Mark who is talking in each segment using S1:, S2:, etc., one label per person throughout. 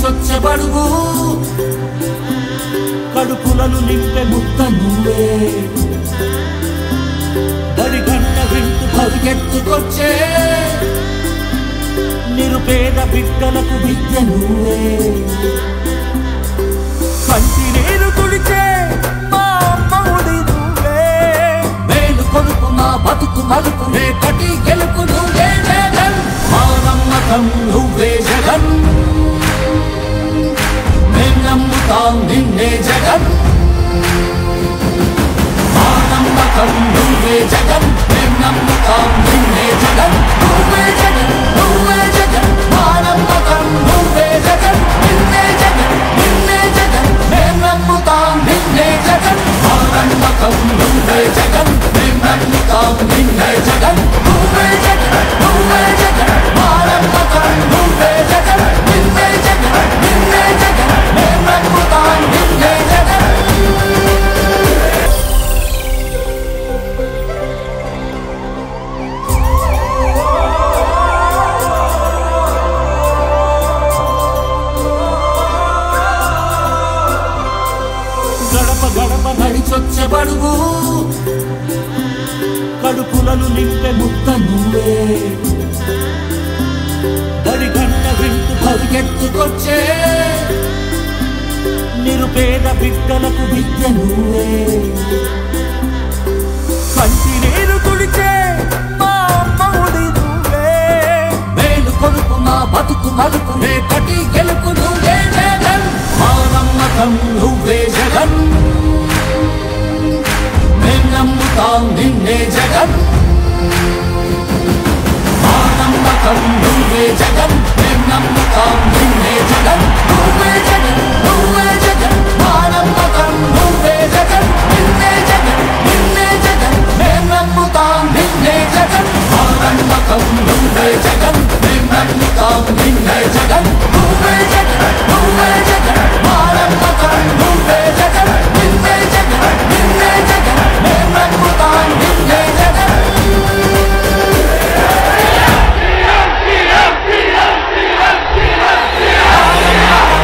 S1: నడిచొచ్చబడుగు కడుపులను నింపే ముద్ద నువ్వే దడి గంట వింటూ పరిగెత్తుకొచ్చే నిరుపేద బిడ్డలకు విద్య నువ్వే కంటి నీరు తుడిచే మా అమ్మవుడి నువ్వే మేలు కొడుకు మా బతుకు మలుపు రేపటి గెలుపు నువ్వే జగన్ మా నమ్మకం నువ్వే జగన్ మేం నమ్ముతాం నిన్నే జగన్ మా నమ్మకం నువ్వే జగన్ మేం నమ్ముతాం నిన్నే జగన్ నువ్వే జగన్ నువ్వే జగన్ మా నమ్మకం నువ్వే జగన్ నిన్నే జగన్ నిన్నే జగన్ మేం నమ్ముతాం నిన్నే జగన్ మా నమ్మకం నువ్వే జగన్ మేం నమ్ముతాం నిన్నే జగన్ నువ్వే జగన్ నువ్వే జగన్ మా నమ్మకం నువ్వే జగన్ నిన్నే జగన్ నిన్నే జగన్ మేం నమ్ముతాం నిన్నే జగన్ గడప గడప నడిచొచ్చబడుగు కడుపులను నింపే ముద్ద నువ్వే దడి గంట వింటూ పరిగెత్తుకొచ్చే నిరుపేద బిడ్డలకు విద్య నువ్వే కంటి నీరు తుడిచే మా అమ్మవుడి నువ్వే మేలు కొడుకు మా బతుకు మలుపు రేపటి గెలుపు నువ్వే జగన్ మా నమ్మకం నువ్వే జగన్ మేం నమ్ముతాం నిన్నే జగన్ మా నమ్మకం నువ్వే జగన్ మేం నమ్ముతాం నిన్నే జగన్ నువ్వే జగన్ నువ్వే జగన్ మా నమ్మకం నువ్వే జగన్ నిన్నే జగన్ నిన్నే జగన్ మేం నమ్ముతాం నిన్నే జగన్ మా నమ్మకం నువ్వే జగన్ మేం నమ్ముతాం నిన్నే జగన్ నువ్వే జగన్ నువ్వే జగన్ మా నమ్మకం నువ్వే జగన్ నిన్నే జగన్ నిన్నే జగన్ మేం నమ్ముతాం నిన్నే Jagan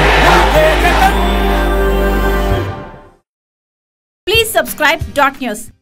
S2: Please subscribe Dot News.